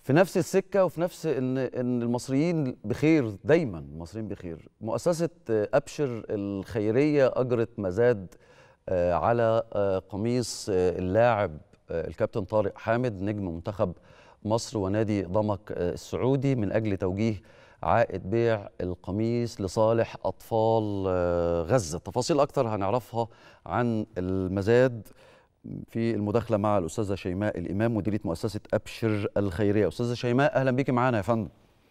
في نفس السكه وفي نفس ان ان المصريين بخير دايما المصريين بخير مؤسسه ابشر الخيريه اجرت مزاد على قميص اللاعب الكابتن طارق حامد نجم منتخب مصر ونادي ضمك السعودي من اجل توجيه عائد بيع القميص لصالح اطفال غزه تفاصيل اكتر هنعرفها عن المزاد في المداخله مع الاستاذه شيماء الامام مديريه مؤسسه ابشر الخيريه استاذه شيماء اهلا بيكي معانا يا فندم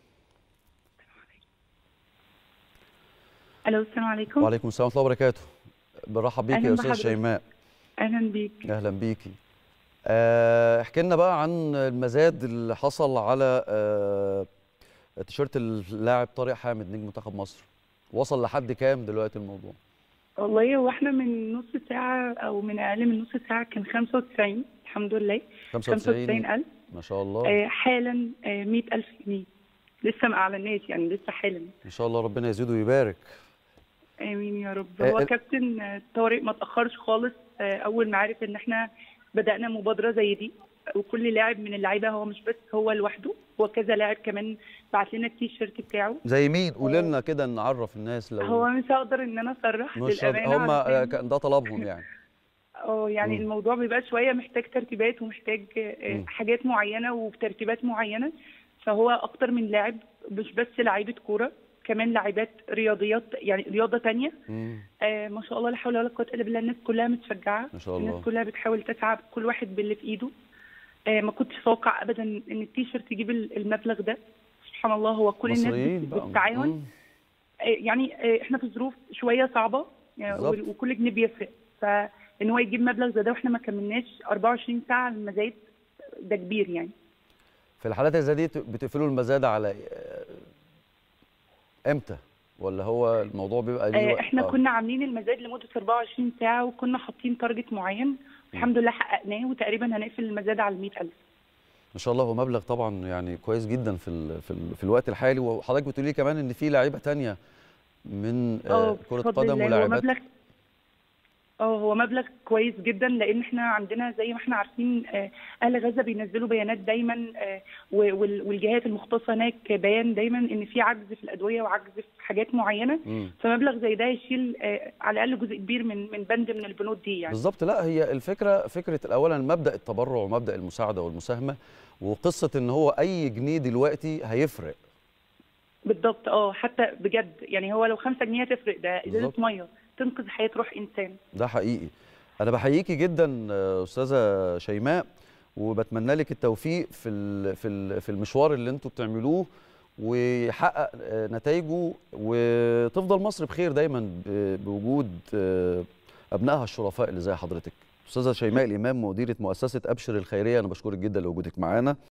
الو السلام عليكم وعليكم السلام ورحمه الله وبركاته برحب بيكي يا استاذه شيماء اهلا بيك اهلا بيكي أه احكي لنا بقى عن المزاد اللي حصل على أه تيشيرت اللاعب طارق حامد نجم منتخب مصر وصل لحد كام دلوقتي الموضوع والله هو احنا من نص ساعة أو من أقل من نص ساعة كان 95 الحمد لله 95 ألف ما شاء الله آه حالا آه 100000 جنيه لسه ما أعلناش يعني لسه حالا ما شاء الله ربنا يزيده ويبارك آمين يا رب هو آه كابتن آه طارق ما تأخرش خالص آه أول ما عرف إن احنا بدأنا مبادرة زي دي وكل لاعب من اللعيبه هو مش بس هو لوحده هو كذا لاعب كمان بعت لنا التيشيرت بتاعه زي مين قولي لنا كده نعرف الناس لو هو مش هقدر ان انا اصرح مش للامانه هم علشان- ده طلبهم يعني اه يعني مم. الموضوع بيبقى شويه محتاج ترتيبات ومحتاج آه، مم. حاجات معينه وبترتيبات معينه فهو اكتر من لاعب مش بس لعيبه كوره كمان لاعبات رياضيات يعني رياضه تانية مم. آه ما شاء الله لا حول ولا قوه الا بالله الناس كلها متشجعه ما شاء الله. الناس كلها بتحاول تسعى كل واحد باللي في ايده آه ما كنتش اتوقع ابدا ان التيشيرت يجيب ال- المبلغ ده سبحان الله هو كل الناس مصريين بت- بقى بالتعاون مم. آه، يعني آه، احنا في ظروف شويه صعبه يعني بالظبط. وكل جنيه بيفرق فان هو يجيب مبلغ زي ده واحنا ما كملناش 24 ساعه على المزايد ده كبير يعني في الحالات اللي زي دي بتقفلوا المزاد على آه، امتى ولا هو الموضوع بيبقى ليه آه، وقت؟ احنا آه. كنا عاملين المزايد لمده 24 ساعه وكنا حاطين تارجت معين الحمد لله حققناه وتقريبا هنقفل المزاد على 100000 ما شاء الله هو مبلغ طبعا يعني كويس جدا في ال في, ال في الوقت الحالي وحضرتك بتقولي كمان ان في لاعيبه تانية من آه كره بفضل قدم الله. هو ولاعبات مبلغ اه هو مبلغ كويس جدا لان احنا عندنا زي ما احنا عارفين آه، اهل غزه بينزلوا بيانات دايما آه، و- وال- والجهات المختصه هناك بيان دايما ان في عجز في الادويه وعجز في حاجات معينه مم. فمبلغ زي ده يشيل آه، على الاقل جزء كبير من من بند من البنود دي يعني بالظبط لا هي الفكره فكره اولا مبدا التبرع ومبدا المساعده والمساهمه وقصه ان هو اي جنيه دلوقتي هيفرق بالضبط اه حتى بجد يعني هو لو 5 جنيه هتفرق ده ازازه بالظبط. ميه تنقذ حياه روح انسان ده حقيقي انا بحييكي جدا آه، استاذه شيماء وبتمنى لك التوفيق في ال- في ال- في المشوار اللي انتوا بتعملوه ويحقق آه، نتائجه وتفضل مصر بخير دايما ب- بوجود آه، ابنائها الشرفاء اللي زي حضرتك استاذه شيماء الامام مديره مؤسسه ابشر الخيريه انا بشكرك جدا لوجودك معانا